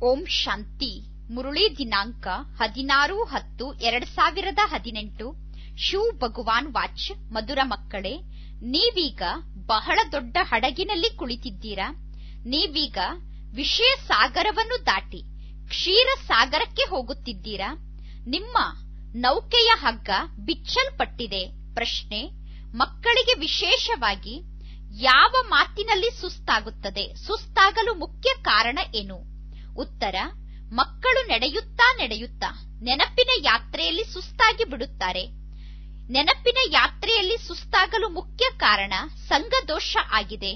ಓಂ ಶಾಂತಿ ಮುರುಳಿ ದಿನಾಂಕ ಹದಿನಾರು ಹತ್ತು ಎರಡ್ ಸಾವಿರದ ಹದಿನೆಂಟು ಶಿವ್ ಭಗವಾನ್ ವಾಚ್ ಮಧುರ ಮಕ್ಕಳೇ ನೀವೀಗ ಬಹಳ ದೊಡ್ಡ ಹಡಗಿನಲ್ಲಿ ಕುಳಿತಿದ್ದೀರಾ ನೀವೀಗ ವಿಷಯ ಸಾಗರವನ್ನು ದಾಟಿ ಕ್ಷೀರ ಸಾಗರಕ್ಕೆ ಹೋಗುತ್ತಿದ್ದೀರಾ ನಿಮ್ಮ ನೌಕೆಯ ಹಗ್ಗ ಬಿಚ್ಚಲ್ಪಟ್ಟಿದೆ ಪ್ರಶ್ನೆ ಮಕ್ಕಳಿಗೆ ವಿಶೇಷವಾಗಿ ಯಾವ ಮಾತಿನಲ್ಲಿ ಸುಸ್ತಾಗುತ್ತದೆ ಸುಸ್ತಾಗಲು ಮುಖ್ಯ ಕಾರಣ ಏನು ಉತ್ತರ ಮಕ್ಕಳು ನಡೆಯುತ್ತಾ ನಡೆಯುತ್ತಾ ನೆನಪಿನ ಯಾತ್ರೆಯಲ್ಲಿ ಸುಸ್ತಾಗಿ ಬಿಡುತ್ತಾರೆ ನೆನಪಿನ ಯಾತ್ರೆಯಲ್ಲಿ ಸುಸ್ತಾಗಲು ಮುಖ್ಯ ಕಾರಣ ಸಂಘ ದೋಷ ಆಗಿದೆ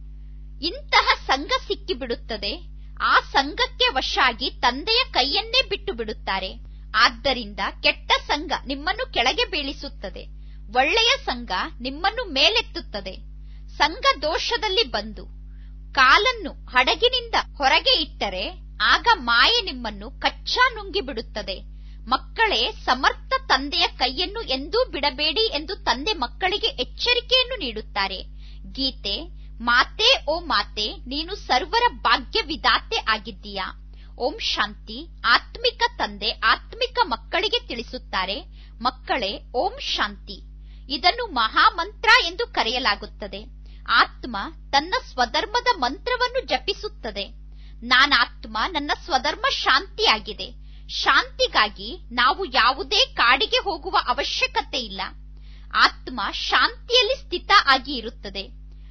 ಇಂತಹ ಸಂಘ ಸಿಕ್ಕಿಬಿಡುತ್ತದೆ ಆ ಸಂಘಕ್ಕೆ ವಶ ಆಗಿ ತಂದೆಯ ಕೈಯನ್ನೇ ಬಿಟ್ಟು ಬಿಡುತ್ತಾರೆ ಆದ್ದರಿಂದ ಕೆಟ್ಟ ಸಂಘ ನಿಮ್ಮನ್ನು ಕೆಳಗೆ ಬೀಳಿಸುತ್ತದೆ ಒಳ್ಳೆಯ ಸಂಘ ನಿಮ್ಮನ್ನು ಮೇಲೆತ್ತುತ್ತದೆ ಸಂಘ ದೋಷದಲ್ಲಿ ಬಂದು ಕಾಲನ್ನು ಹಡಗಿನಿಂದ ಹೊರಗೆ ಇಟ್ಟರೆ ಆಗ ಮಾಯೆ ನಿಮ್ಮನ್ನು ಕಚ್ಚಾ ನುಂಗಿ ಬಿಡುತ್ತದೆ ಮಕ್ಕಳೇ ಸಮರ್ಥ ತಂದೆಯ ಕೈಯನ್ನು ಎಂದೂ ಬಿಡಬೇಡಿ ಎಂದು ತಂದೆ ಮಕ್ಕಳಿಗೆ ಎಚ್ಚರಿಕೆಯನ್ನು ನೀಡುತ್ತಾರೆ ಗೀತೆ ಮಾತೆ ಓ ಮಾತೆ ನೀನು ಸರ್ವರ ಭಾಗ್ಯ ವಿಧಾತೆ ಆಗಿದ್ದೀಯಾ ಓಂ ಶಾಂತಿ ಆತ್ಮಿಕ ತಂದೆ ಆತ್ಮಿಕ ಮಕ್ಕಳಿಗೆ ತಿಳಿಸುತ್ತಾರೆ ಮಕ್ಕಳೇ ಓಂ ಶಾಂತಿ ಇದನ್ನು ಮಹಾಮಂತ್ರ ಎಂದು ಕರೆಯಲಾಗುತ್ತದೆ ಆತ್ಮ ತನ್ನ ಸ್ವಧರ್ಮದ ಮಂತ್ರವನ್ನು ಜಪಿಸುತ್ತದೆ ನಾನಾತ್ಮ ನನ್ನ ಸ್ವಧರ್ಮ ಶಾಂತಿಯಾಗಿದೆ ಶಾಂತಿಗಾಗಿ ನಾವು ಯಾವುದೇ ಕಾಡಿಗೆ ಹೋಗುವ ಅವಶ್ಯಕತೆ ಇಲ್ಲ ಆತ್ಮ ಶಾಂತಿಯಲ್ಲಿ ಸ್ಥಿತ ಆಗಿ ಇರುತ್ತದೆ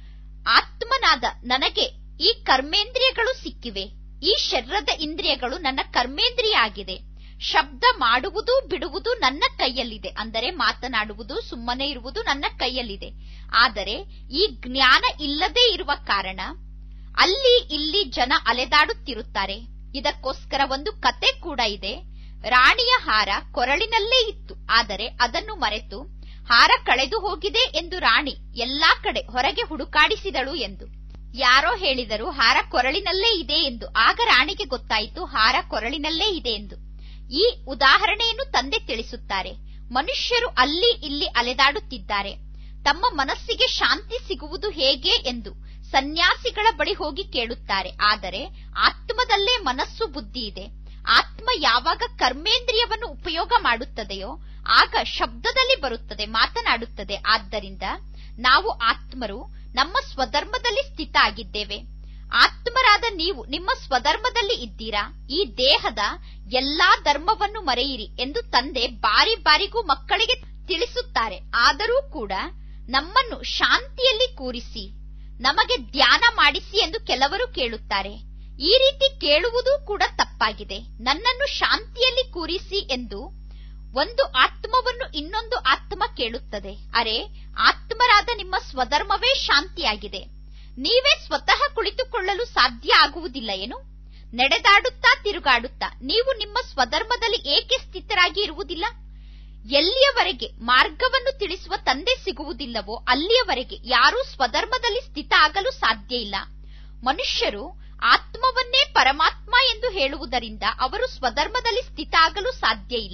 ಆತ್ಮನಾದ ನನಗೆ ಈ ಕರ್ಮೇಂದ್ರಿಯಗಳು ಸಿಕ್ಕಿವೆ ಈ ಶರೀರದ ಇಂದ್ರಿಯಗಳು ನನ್ನ ಕರ್ಮೇಂದ್ರಿಯ ಆಗಿದೆ ಶಬ್ದ ಮಾಡುವುದು ಬಿಡುವುದು ನನ್ನ ಕೈಯಲ್ಲಿದೆ ಅಂದರೆ ಮಾತನಾಡುವುದು ಸುಮ್ಮನೆ ಇರುವುದು ನನ್ನ ಕೈಯಲ್ಲಿದೆ ಆದರೆ ಈ ಜ್ಞಾನ ಇಲ್ಲದೇ ಇರುವ ಕಾರಣ ಅಲ್ಲಿ ಇಲ್ಲಿ ಜನ ಅಲೆದಾಡುತ್ತಿರುತ್ತಾರೆ ಇದಕ್ಕೋಸ್ಕರ ಒಂದು ಕತೆ ಕೂಡ ಇದೆ ರಾಣಿಯ ಹಾರ ಕೊರಳಿನಲ್ಲೇ ಇತ್ತು ಆದರೆ ಅದನ್ನು ಮರೆತು ಹಾರ ಕಳೆದು ಹೋಗಿದೆ ಎಂದು ರಾಣಿ ಎಲ್ಲಾ ಕಡೆ ಹೊರಗೆ ಹುಡುಕಾಡಿಸಿದಳು ಎಂದು ಯಾರೋ ಹೇಳಿದರು ಹಾರ ಕೊರಳಿನಲ್ಲೇ ಇದೆ ಎಂದು ಆಗ ರಾಣಿಗೆ ಗೊತ್ತಾಯಿತು ಹಾರ ಕೊರಳಿನಲ್ಲೇ ಇದೆ ಎಂದು ಈ ಉದಾಹರಣೆಯನ್ನು ತಂದೆ ತಿಳಿಸುತ್ತಾರೆ ಮನುಷ್ಯರು ಅಲ್ಲಿ ಇಲ್ಲಿ ಅಲೆದಾಡುತ್ತಿದ್ದಾರೆ ತಮ್ಮ ಮನಸ್ಸಿಗೆ ಶಾಂತಿ ಸಿಗುವುದು ಹೇಗೆ ಎಂದು ಸನ್ಯಾಸಿಗಳ ಬಳಿ ಹೋಗಿ ಕೇಳುತ್ತಾರೆ ಆದರೆ ಆತ್ಮದಲ್ಲೇ ಮನಸ್ಸು ಬುದ್ಧಿ ಇದೆ ಆತ್ಮ ಯಾವಾಗ ಕರ್ಮೇಂದ್ರಿಯವನ್ನು ಉಪಯೋಗ ಮಾಡುತ್ತದೆಯೋ ಆಗ ಶಬ್ದದಲ್ಲಿ ಬರುತ್ತದೆ ಮಾತನಾಡುತ್ತದೆ ಆದ್ದರಿಂದ ನಾವು ಆತ್ಮರು ನಮ್ಮ ಸ್ವಧರ್ಮದಲ್ಲಿ ಸ್ಥಿತ ಆಗಿದ್ದೇವೆ ಆತ್ಮರಾದ ನೀವು ನಿಮ್ಮ ಸ್ವಧರ್ಮದಲ್ಲಿ ಇದ್ದೀರಾ ಈ ದೇಹದ ಎಲ್ಲಾ ಧರ್ಮವನ್ನು ಮರೆಯಿರಿ ಎಂದು ತಂದೆ ಬಾರಿ ಬಾರಿಗೂ ಮಕ್ಕಳಿಗೆ ತಿಳಿಸುತ್ತಾರೆ ಆದರೂ ಕೂಡ ನಮ್ಮನ್ನು ಶಾಂತಿಯಲ್ಲಿ ಕೂರಿಸಿ ನಮಗೆ ಧ್ಯಾನ ಮಾಡಿಸಿ ಎಂದು ಕೆಲವರು ಕೇಳುತ್ತಾರೆ ಈ ರೀತಿ ಕೇಳುವುದೂ ಕೂಡ ತಪ್ಪಾಗಿದೆ ನನ್ನನ್ನು ಶಾಂತಿಯಲ್ಲಿ ಕೂರಿಸಿ ಎಂದು ಒಂದು ಆತ್ಮವನ್ನು ಇನ್ನೊಂದು ಆತ್ಮ ಕೇಳುತ್ತದೆ ಅರೆ ಆತ್ಮರಾದ ನಿಮ್ಮ ಸ್ವಧರ್ಮವೇ ಶಾಂತಿಯಾಗಿದೆ ನೀವೇ ಸ್ವತಃ ಕುಳಿತುಕೊಳ್ಳಲು ಸಾಧ್ಯ ಆಗುವುದಿಲ್ಲ ಏನು ನಡೆದಾಡುತ್ತಾ ತಿರುಗಾಡುತ್ತಾ ನೀವು ನಿಮ್ಮ ಸ್ವಧರ್ಮದಲ್ಲಿ ಏಕೆ ಸ್ಥಿತರಾಗಿ ಇರುವುದಿಲ್ಲ ಎಲ್ಲಿಯವರೆಗೆ ಮಾರ್ಗವನ್ನು ತಿಳಿಸುವ ತಂದೆ ಸಿಗುವುದಿಲ್ಲವೋ ಅಲ್ಲಿಯವರೆಗೆ ಯಾರೂ ಸ್ವಧರ್ಮದಲ್ಲಿ ಸ್ಥಿತ ಆಗಲು ಸಾಧ್ಯ ಇಲ್ಲ ಮನುಷ್ಯರು ಆತ್ಮವನ್ನೇ ಪರಮಾತ್ಮ ಎಂದು ಹೇಳುವುದರಿಂದ ಅವರು ಸ್ವಧರ್ಮದಲ್ಲಿ ಸ್ಥಿತ ಆಗಲು ಸಾಧ್ಯ ಇಲ್ಲ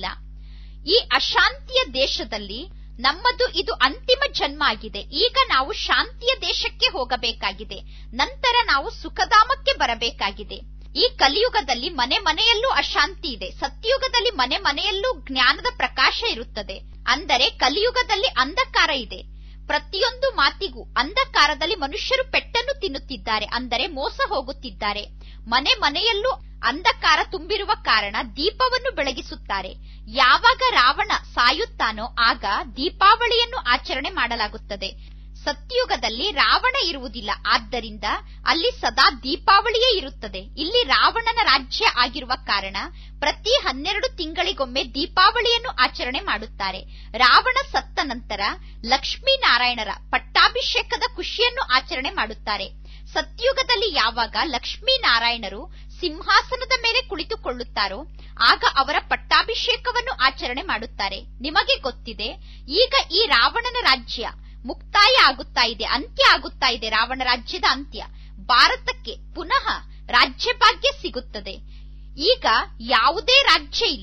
ಈ ಅಶಾಂತಿಯ ದೇಶದಲ್ಲಿ ನಮ್ಮದು ಇದು ಅಂತಿಮ ಜನ್ಮ ಆಗಿದೆ ಈಗ ನಾವು ಶಾಂತಿಯ ದೇಶಕ್ಕೆ ಹೋಗಬೇಕಾಗಿದೆ ನಂತರ ನಾವು ಸುಖಧಾಮಕ್ಕೆ ಬರಬೇಕಾಗಿದೆ ಈ ಕಲಿಯುಗದಲ್ಲಿ ಮನೆ ಮನೆಯಲ್ಲೂ ಅಶಾಂತಿ ಇದೆ ಸತ್ಯುಗದಲ್ಲಿ ಮನೆ ಮನೆಯಲ್ಲೂ ಜ್ಞಾನದ ಪ್ರಕಾಶ ಇರುತ್ತದೆ ಅಂದರೆ ಕಲಿಯುಗದಲ್ಲಿ ಅಂಧಕಾರ ಇದೆ ಪ್ರತಿಯೊಂದು ಮಾತಿಗೂ ಅಂಧಕಾರದಲ್ಲಿ ಮನುಷ್ಯರು ಪೆಟ್ಟನ್ನು ತಿನ್ನುತ್ತಿದ್ದಾರೆ ಅಂದರೆ ಮೋಸ ಹೋಗುತ್ತಿದ್ದಾರೆ ಮನೆ ಮನೆಯಲ್ಲೂ ಅಂಧಕಾರ ತುಂಬಿರುವ ಕಾರಣ ದೀಪವನ್ನು ಬೆಳಗಿಸುತ್ತಾರೆ ಯಾವಾಗ ರಾವಣ ಸಾಯುತ್ತಾನೋ ಆಗ ದೀಪಾವಳಿಯನ್ನು ಆಚರಣೆ ಮಾಡಲಾಗುತ್ತದೆ ಸತ್ಯುಗದಲ್ಲಿ ರಾವಣ ಇರುವುದಿಲ್ಲ ಆದ್ದರಿಂದ ಅಲ್ಲಿ ಸದಾ ದೀಪಾವಳಿಯೇ ಇರುತ್ತದೆ ಇಲ್ಲಿ ರಾವಣನ ರಾಜ್ಯ ಆಗಿರುವ ಕಾರಣ ಪ್ರತಿ ಹನ್ನೆರಡು ತಿಂಗಳಿಗೊಮ್ಮೆ ದೀಪಾವಳಿಯನ್ನು ಆಚರಣೆ ಮಾಡುತ್ತಾರೆ ರಾವಣ ಸತ್ತ ನಂತರ ಲಕ್ಷ್ಮೀನಾರಾಯಣರ ಪಟ್ಟಾಭಿಷೇಕದ ಖುಷಿಯನ್ನು ಆಚರಣೆ ಮಾಡುತ್ತಾರೆ ಸತ್ಯುಗದಲ್ಲಿ ಯಾವಾಗ ಲಕ್ಷ್ಮೀನಾರಾಯಣರು ಸಿಂಹಾಸನದ ಮೇಲೆ ಕುಳಿತುಕೊಳ್ಳುತ್ತಾರೋ ಆಗ ಅವರ ಪಟ್ಟಾಭಿಷೇಕವನ್ನು ಆಚರಣೆ ಮಾಡುತ್ತಾರೆ ನಿಮಗೆ ಗೊತ್ತಿದೆ ಈಗ ಈ ರಾವಣನ ರಾಜ್ಯ ಮುಕ್ತಾಯ ಆಗುತ್ತಾ ಇದೆ ಅಂತ್ಯ ಆಗುತ್ತಾ ಇದೆ ರಾವಣ ರಾಜ್ಯದ ಅಂತ್ಯ ಭಾರತಕ್ಕೆ ಪುನಃ ರಾಜ್ಯ ಭಾಗ್ಯ ಸಿಗುತ್ತದೆ ಈಗ ಯಾವುದೇ ರಾಜ್ಯ ಇಲ್ಲ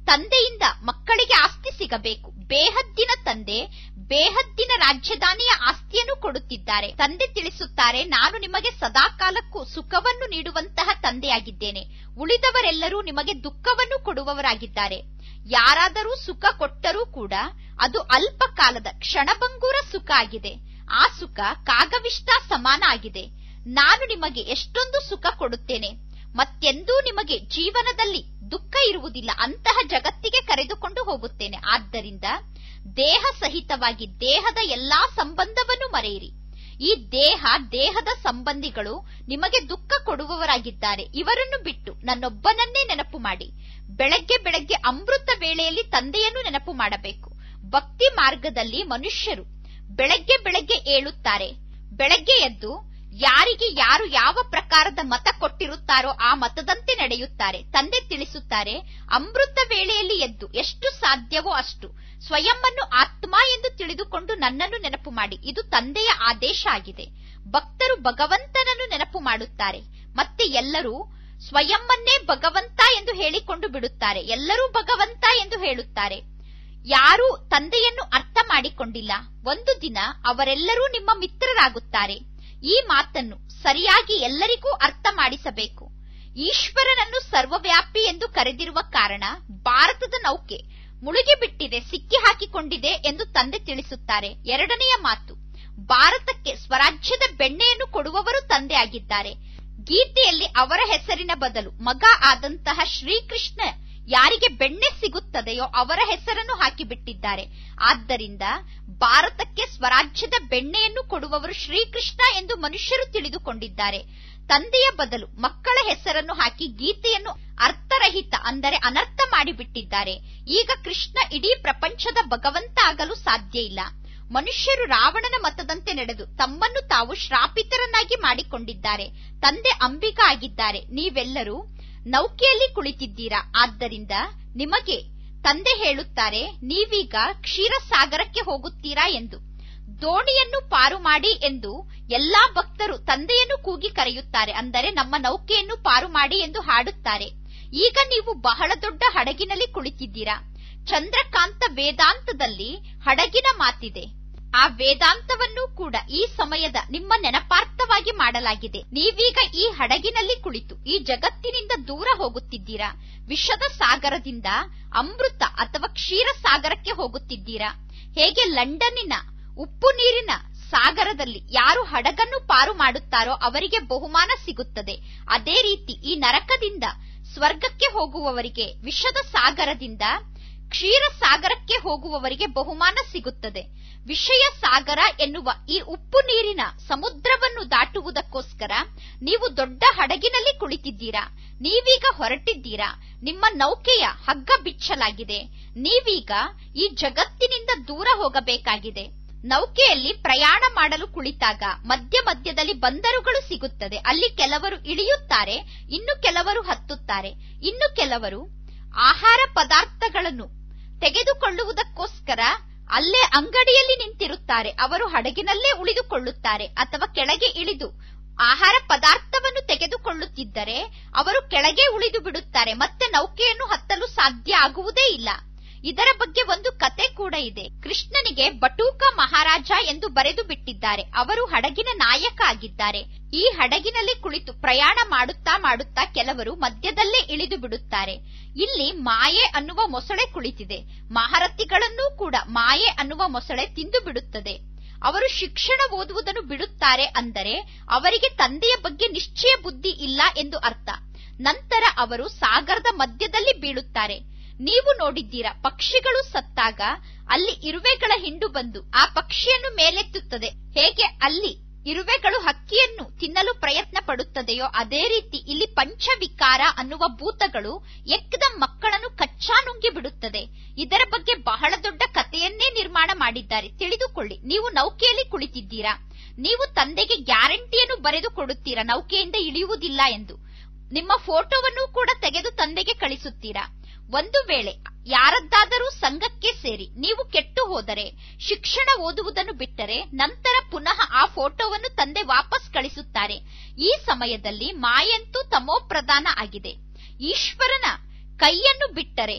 ತಂದೆಯಿಂದ ಮಕ್ಕಳಿಗೆ ಆಸ್ತಿ ಸಿಗಬೇಕು ಬೇಹದ್ದಿನ ತಂದೆ ಬೇಹದ್ದಿನ ರಾಜಧಾನಿಯ ಆಸ್ತಿಯನ್ನು ಕೊಡುತ್ತಿದ್ದಾರೆ ತಂದೆ ತಿಳಿಸುತ್ತಾರೆ ನಾನು ನಿಮಗೆ ಸದಾಕಾಲಕ್ಕೂ ಸುಖವನ್ನು ನೀಡುವಂತಹ ತಂದೆಯಾಗಿದ್ದೇನೆ ಉಳಿದವರೆಲ್ಲರೂ ನಿಮಗೆ ದುಃಖವನ್ನು ಕೊಡುವವರಾಗಿದ್ದಾರೆ ಯಾರಾದರೂ ಸುಖ ಕೊಟ್ಟರೂ ಕೂಡ ಅದು ಅಲ್ಪ ಕಾಲದ ಕ್ಷಣಭಂಗೂರ ಸುಖ ಆಗಿದೆ ಆ ಸುಖ ಕಾಗವಿಷ್ಟ ಸಮಾನ ಆಗಿದೆ ನಾನು ನಿಮಗೆ ಎಷ್ಟೊಂದು ಸುಖ ಕೊಡುತ್ತೇನೆ ಮತ್ತೆಂದೂ ನಿಮಗೆ ಜೀವನದಲ್ಲಿ ದುಃಖ ಇರುವುದಿಲ್ಲ ಅಂತಹ ಜಗತ್ತಿಗೆ ಕರೆದುಕೊಂಡು ಹೋಗುತ್ತೇನೆ ಆದ್ದರಿಂದ ದೇಹ ಸಹಿತವಾಗಿ ದೇಹದ ಎಲ್ಲಾ ಸಂಬಂಧವನ್ನು ಮರೆಯಿರಿ ಈ ದೇಹ ದೇಹದ ಸಂಬಂಧಿಗಳು ನಿಮಗೆ ದುಃಖ ಕೊಡುವವರಾಗಿದ್ದಾರೆ ಇವರನ್ನು ಬಿಟ್ಟು ನನ್ನೊಬ್ಬನನ್ನೇ ನೆನಪು ಮಾಡಿ ಬೆಳಗ್ಗೆ ಬೆಳಗ್ಗೆ ಅಮೃತ ವೇಳೆಯಲ್ಲಿ ತಂದೆಯನ್ನು ನೆನಪು ಮಾಡಬೇಕು ಭಕ್ತಿ ಮಾರ್ಗದಲ್ಲಿ ಮನುಷ್ಯರು ಬೆಳಗ್ಗೆ ಬೆಳಗ್ಗೆ ಏಳುತ್ತಾರೆ ಬೆಳಗ್ಗೆ ಎದ್ದು ಯಾರಿಗೆ ಯಾರು ಯಾವ ಪ್ರಕಾರದ ಮತ ಕೊಟ್ಟಿರುತ್ತಾರೋ ಆ ಮತದಂತೆ ನಡೆಯುತ್ತಾರೆ ತಂದೆ ತಿಳಿಸುತ್ತಾರೆ ಅಮೃತ ವೇಳೆಯಲ್ಲಿ ಎದ್ದು ಎಷ್ಟು ಸಾಧ್ಯವೋ ಅಷ್ಟು ಸ್ವಯಂವನ್ನು ಆತ್ಮ ಎಂದು ತಿಳಿದುಕೊಂಡು ನನ್ನನ್ನು ನೆನಪು ಮಾಡಿ ಇದು ತಂದೆಯ ಆದೇಶ ಆಗಿದೆ ಭಕ್ತರು ಭಗವಂತನನ್ನು ನೆನಪು ಮಾಡುತ್ತಾರೆ ಮತ್ತೆ ಎಲ್ಲರೂ ಸ್ವಯಂವನ್ನೇ ಭಗವಂತ ಎಂದು ಹೇಳಿಕೊಂಡು ಬಿಡುತ್ತಾರೆ ಎಲ್ಲರೂ ಭಗವಂತ ಎಂದು ಹೇಳುತ್ತಾರೆ ಯಾರೂ ತಂದೆಯನ್ನು ಅರ್ಥ ಮಾಡಿಕೊಂಡಿಲ್ಲ ಒಂದು ದಿನ ಅವರೆಲ್ಲರೂ ನಿಮ್ಮ ಮಿತ್ರರಾಗುತ್ತಾರೆ ಈ ಮಾತನ್ನು ಸರಿಯಾಗಿ ಎಲ್ಲರಿಗೂ ಅರ್ಥ ಮಾಡಿಸಬೇಕು ಈಶ್ವರನನ್ನು ಸರ್ವವ್ಯಾಪಿ ಎಂದು ಕರೆದಿರುವ ಕಾರಣ ಭಾರತದ ನೌಕೆ ಮುಳುಗಿಬಿಟ್ಟಿದೆ ಸಿಕ್ಕಿ ಹಾಕಿಕೊಂಡಿದೆ ಎಂದು ತಂದೆ ತಿಳಿಸುತ್ತಾರೆ ಎರಡನೆಯ ಮಾತು ಭಾರತಕ್ಕೆ ಸ್ವರಾಜ್ಯದ ಬೆಣ್ಣೆಯನ್ನು ಕೊಡುವವರು ತಂದೆ ಆಗಿದ್ದಾರೆ ಗೀತೆಯಲ್ಲಿ ಅವರ ಹೆಸರಿನ ಬದಲು ಮಗ ಆದಂತಹ ಶ್ರೀಕೃಷ್ಣ ಯಾರಿಗೆ ಬೆಣ್ಣೆ ಸಿಗುತ್ತದೆಯೋ ಅವರ ಹೆಸರನ್ನು ಹಾಕಿಬಿಟ್ಟಿದ್ದಾರೆ ಆದ್ದರಿಂದ ಭಾರತಕ್ಕೆ ಸ್ವರಾಜ್ಯದ ಬೆಣ್ಣೆಯನ್ನು ಕೊಡುವವರು ಶ್ರೀಕೃಷ್ಣ ಎಂದು ಮನುಷ್ಯರು ತಿಳಿದುಕೊಂಡಿದ್ದಾರೆ ತಂದೆಯ ಬದಲು ಮಕ್ಕಳ ಹೆಸರನ್ನು ಹಾಕಿ ಗೀತೆಯನ್ನು ಅರ್ಥರಹಿತ ಅಂದರೆ ಅನರ್ಥ ಮಾಡಿಬಿಟ್ಟಿದ್ದಾರೆ ಈಗ ಕೃಷ್ಣ ಇಡೀ ಪ್ರಪಂಚದ ಭಗವಂತ ಆಗಲು ಸಾಧ್ಯ ಇಲ್ಲ ಮನುಷ್ಯರು ರಾವಣನ ಮತದಂತೆ ನಡೆದು ತಮ್ಮನ್ನು ತಾವು ಶ್ರಾಪಿತರನ್ನಾಗಿ ಮಾಡಿಕೊಂಡಿದ್ದಾರೆ ತಂದೆ ಅಂಬಿಕ ಆಗಿದ್ದಾರೆ ನೀವೆಲ್ಲರೂ ನೌಕೆಯಲ್ಲಿ ಕುಳಿತಿದ್ದೀರಾ ಆದ್ದರಿಂದ ನಿಮಗೆ ತಂದೆ ಹೇಳುತ್ತಾರೆ ನೀವೀಗ ಕ್ಷೀರಸಾಗರಕ್ಕೆ ಹೋಗುತ್ತೀರಾ ಎಂದು ದೋಣಿಯನ್ನು ಪಾರು ಮಾಡಿ ಎಂದು ಎಲ್ಲಾ ಭಕ್ತರು ತಂದೆಯನ್ನು ಕೂಗಿ ಕರೆಯುತ್ತಾರೆ ಅಂದರೆ ನಮ್ಮ ನೌಕೆಯನ್ನು ಪಾರು ಮಾಡಿ ಎಂದು ಹಾಡುತ್ತಾರೆ ಈಗ ನೀವು ಬಹಳ ದೊಡ್ಡ ಹಡಗಿನಲ್ಲಿ ಕುಳಿತಿದ್ದೀರಾ ಚಂದ್ರಕಾಂತ ವೇದಾಂತದಲ್ಲಿ ಹಡಗಿನ ಮಾತಿದೆ ಆ ವೇದಾಂತವನ್ನು ಕೂಡ ಈ ಸಮಯದ ನಿಮ್ಮ ನೆನಪಾರ್ಥವಾಗಿ ಮಾಡಲಾಗಿದೆ ನೀವೀಗ ಈ ಹಡಗಿನಲ್ಲಿ ಕುಳಿತು ಈ ಜಗತ್ತಿನಿಂದ ದೂರ ಹೋಗುತ್ತಿದ್ದೀರಾ ವಿಷದ ಸಾಗರದಿಂದ ಅಮೃತ ಅಥವಾ ಕ್ಷೀರ ಸಾಗರಕ್ಕೆ ಹೋಗುತ್ತಿದ್ದೀರಾ ಹೇಗೆ ಲಂಡನ್ನಿನ ಉಪ್ಪು ನೀರಿನ ಸಾಗರದಲ್ಲಿ ಯಾರು ಹಡಗನ್ನು ಪಾರು ಮಾಡುತ್ತಾರೋ ಅವರಿಗೆ ಬಹುಮಾನ ಸಿಗುತ್ತದೆ ಅದೇ ರೀತಿ ಈ ನರಕದಿಂದ ಸ್ವರ್ಗಕ್ಕೆ ಹೋಗುವವರಿಗೆ ವಿಷದ ಸಾಗರದಿಂದ ಕ್ಷೀರ ಸಾಗರಕ್ಕೆ ಹೋಗುವವರಿಗೆ ಬಹುಮಾನ ಸಿಗುತ್ತದೆ ವಿಷಯ ಸಾಗರ ಎನ್ನುವ ಈ ಉಪ್ಪು ನೀರಿನ ಸಮುದ್ರವನ್ನು ದಾಟುವುದಕ್ಕೋಸ್ಕರ ನೀವು ದೊಡ್ಡ ಹಡಗಿನಲ್ಲಿ ಕುಳಿತಿದ್ದೀರಾ ನೀವೀಗ ಹೊರಟಿದ್ದೀರಾ ನಿಮ್ಮ ನೌಕೆಯ ಹಗ್ಗ ಬಿಚ್ಚಲಾಗಿದೆ ನೀವೀಗ ಈ ಜಗತ್ತಿನಿಂದ ದೂರ ಹೋಗಬೇಕಾಗಿದೆ ನೌಕೆಯಲ್ಲಿ ಪ್ರಯಾಣ ಮಾಡಲು ಕುಳಿತಾಗ ಮಧ್ಯ ಮಧ್ಯದಲ್ಲಿ ಬಂದರುಗಳು ಸಿಗುತ್ತದೆ ಅಲ್ಲಿ ಕೆಲವರು ಇಳಿಯುತ್ತಾರೆ ಇನ್ನು ಕೆಲವರು ಹತ್ತುತ್ತಾರೆ ಇನ್ನು ಕೆಲವರು ಆಹಾರ ಪದಾರ್ಥಗಳನ್ನು ತೆಗೆದುಕೊಳ್ಳುವುದಕ್ಕೋಸ್ಕರ ಅಲ್ಲೇ ಅಂಗಡಿಯಲ್ಲಿ ನಿಂತಿರುತ್ತಾರೆ ಅವರು ಹಡಗಿನಲ್ಲೇ ಉಳಿದುಕೊಳ್ಳುತ್ತಾರೆ ಅಥವಾ ಕೆಳಗೆ ಇಳಿದು ಆಹಾರ ಪದಾರ್ಥವನ್ನು ತೆಗೆದುಕೊಳ್ಳುತ್ತಿದ್ದರೆ ಅವರು ಕೆಳಗೆ ಉಳಿದು ಬಿಡುತ್ತಾರೆ ಮತ್ತೆ ನೌಕೆಯನ್ನು ಹತ್ತಲು ಸಾಧ್ಯ ಆಗುವುದೇ ಇಲ್ಲ ಇದರ ಬಗ್ಗೆ ಒಂದು ಕತೆ ಕೂಡ ಇದೆ ಕೃಷ್ಣನಿಗೆ ಬಟೂಕ ಮಹಾರಾಜ ಎಂದು ಬರೆದು ಬಿಟ್ಟಿದ್ದಾರೆ ಅವರು ಹಡಗಿನ ನಾಯಕ ಆಗಿದ್ದಾರೆ ಈ ಹಡಗಿನಲ್ಲಿ ಕುಳಿತು ಪ್ರಯಾಣ ಮಾಡುತ್ತಾ ಮಾಡುತ್ತಾ ಕೆಲವರು ಮಧ್ಯದಲ್ಲೇ ಇಳಿದು ಬಿಡುತ್ತಾರೆ ಇಲ್ಲಿ ಮಾಯೆ ಅನ್ನುವ ಮೊಸಳೆ ಕುಳಿತಿದೆ ಮಹಾರಥಿಗಳನ್ನೂ ಕೂಡ ಮಾಯೆ ಅನ್ನುವ ಮೊಸಳೆ ತಿಂದು ಬಿಡುತ್ತದೆ ಅವರು ಶಿಕ್ಷಣ ಓದುವುದನ್ನು ಬಿಡುತ್ತಾರೆ ಅಂದರೆ ಅವರಿಗೆ ತಂದೆಯ ಬಗ್ಗೆ ನಿಶ್ಚಯ ಬುದ್ಧಿ ಇಲ್ಲ ಎಂದು ಅರ್ಥ ನಂತರ ಅವರು ಸಾಗರದ ಮಧ್ಯದಲ್ಲಿ ಬೀಳುತ್ತಾರೆ ನೀವು ನೋಡಿದ್ದೀರಾ ಪಕ್ಷಿಗಳು ಸತ್ತಾಗ ಅಲ್ಲಿ ಇರುವೆಗಳ ಹಿಂಡು ಬಂದು ಆ ಪಕ್ಷಿಯನ್ನು ಮೇಲೆತ್ತುತ್ತದೆ ಹೇಗೆ ಅಲ್ಲಿ ಇರುವೆಗಳು ಹಕ್ಕಿಯನ್ನು ತಿನ್ನಲು ಪ್ರಯತ್ನ ಪಡುತ್ತದೆಯೋ ಅದೇ ರೀತಿ ಇಲ್ಲಿ ಪಂಚವಿಕಾರ ಅನ್ನುವ ಭೂತಗಳು ಎಕ್ಕದ ಮಕ್ಕಳನ್ನು ಕಚ್ಚಾ ನುಂಗಿ ಬಿಡುತ್ತದೆ ಇದರ ಬಗ್ಗೆ ಬಹಳ ದೊಡ್ಡ ಕಥೆಯನ್ನೇ ನಿರ್ಮಾಣ ಮಾಡಿದ್ದಾರೆ ತಿಳಿದುಕೊಳ್ಳಿ ನೀವು ನೌಕೆಯಲ್ಲಿ ಕುಳಿತಿದ್ದೀರಾ ನೀವು ತಂದೆಗೆ ಗ್ಯಾರಂಟಿಯನ್ನು ಬರೆದು ಕೊಡುತ್ತೀರಾ ನೌಕೆಯಿಂದ ಇಳಿಯುವುದಿಲ್ಲ ಎಂದು ನಿಮ್ಮ ಫೋಟೋವನ್ನು ಕೂಡ ತೆಗೆದು ತಂದೆಗೆ ಕಳಿಸುತ್ತೀರಾ ಒಂದು ವೇಳೆ ಯಾರದ್ದಾದರೂ ಸಂಘಕ್ಕೆ ಸೇರಿ ನೀವು ಕೆಟ್ಟು ಹೋದರೆ ಶಿಕ್ಷಣ ಓದುವುದನ್ನು ಬಿಟ್ಟರೆ ನಂತರ ಪುನಃ ಆ ಫೋಟೋವನ್ನು ತಂದೆ ವಾಪಸ್ ಕಳಿಸುತ್ತಾರೆ ಈ ಸಮಯದಲ್ಲಿ ಮಾಯಂತೂ ತಮೋಪ್ರಧಾನ ಆಗಿದೆ ಈಶ್ವರನ ಕೈಯನ್ನು ಬಿಟ್ಟರೆ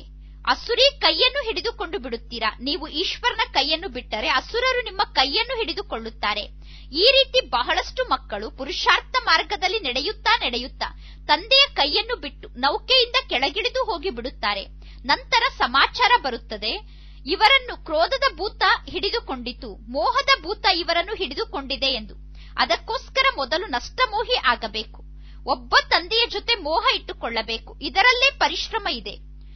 ಅಸುರಿ ಕೈಯನ್ನು ಹಿಡಿದುಕೊಂಡು ಬಿಡುತ್ತೀರಾ ನೀವು ಈಶ್ವರನ ಕೈಯನ್ನು ಬಿಟ್ಟರೆ ಅಸುರರು ನಿಮ್ಮ ಕೈಯನ್ನು ಹಿಡಿದುಕೊಳ್ಳುತ್ತಾರೆ ಈ ರೀತಿ ಬಹಳಷ್ಟು ಮಕ್ಕಳು ಪುರುಷಾರ್ಥ ಮಾರ್ಗದಲ್ಲಿ ನಡೆಯುತ್ತಾ ನಡೆಯುತ್ತಾ ತಂದೆಯ ಕೈಯನ್ನು ಬಿಟ್ಟು ನೌಕೆಯಿಂದ ಕೆಳಗಿಳಿದು ಹೋಗಿ ಬಿಡುತ್ತಾರೆ ನಂತರ ಸಮಾಚಾರ ಬರುತ್ತದೆ ಇವರನ್ನು ಕ್ರೋಧದ ಭೂತ ಹಿಡಿದುಕೊಂಡಿತು ಮೋಹದ ಭೂತ ಇವರನ್ನು ಹಿಡಿದುಕೊಂಡಿದೆ ಎಂದು ಅದಕ್ಕೋಸ್ಕರ ಮೊದಲು ನಷ್ಟಮೋಹಿ ಆಗಬೇಕು ಒಬ್ಬ ತಂದೆಯ ಜೊತೆ ಮೋಹ ಇಟ್ಟುಕೊಳ್ಳಬೇಕು ಇದರಲ್ಲೇ ಪರಿಶ್ರಮ ಇದೆ